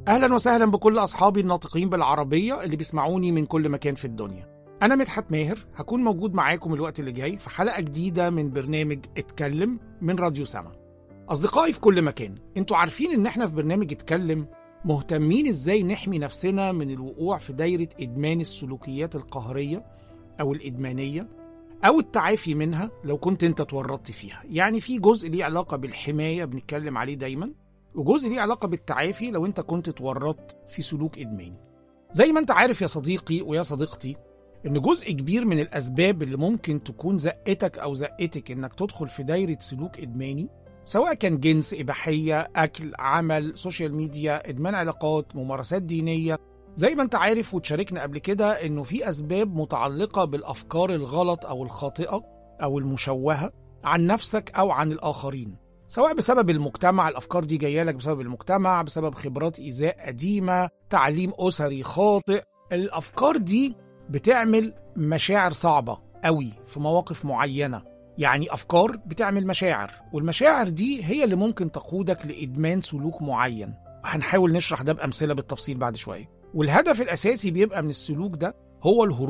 أهلا وسهلا بكل أصحابي الناطقين بالعربية اللي بيسمعوني من كل مكان في الدنيا أنا مدحت ماهر هكون موجود معاكم الوقت اللي جاي في حلقة جديدة من برنامج اتكلم من راديو سما أصدقائي في كل مكان انتوا عارفين إن احنا في برنامج اتكلم مهتمين إزاي نحمي نفسنا من الوقوع في دايرة إدمان السلوكيات القهرية أو الإدمانية أو التعافي منها لو كنت أنت اتورطت فيها يعني في جزء ليه علاقة بالحماية بنتكلم عليه دايما وجزء ليه علاقة بالتعافي لو انت كنت اتورطت في سلوك إدماني زي ما انت عارف يا صديقي ويا صديقتي ان جزء كبير من الأسباب اللي ممكن تكون زقتك أو زقتك انك تدخل في دايرة سلوك إدماني سواء كان جنس إباحية أكل عمل سوشيال ميديا إدمان علاقات ممارسات دينية زي ما انت عارف وتشاركنا قبل كده انه في أسباب متعلقة بالأفكار الغلط أو الخاطئة أو المشوهة عن نفسك أو عن الآخرين سواء بسبب المجتمع الافكار دي جايه لك بسبب المجتمع بسبب خبرات ايذاء قديمه تعليم اسري خاطئ الافكار دي بتعمل مشاعر صعبه قوي في مواقف معينه يعني افكار بتعمل مشاعر والمشاعر دي هي اللي ممكن تقودك لادمان سلوك معين هنحاول نشرح ده بامثله بالتفصيل بعد شويه والهدف الاساسي بيبقى من السلوك ده هو الهروب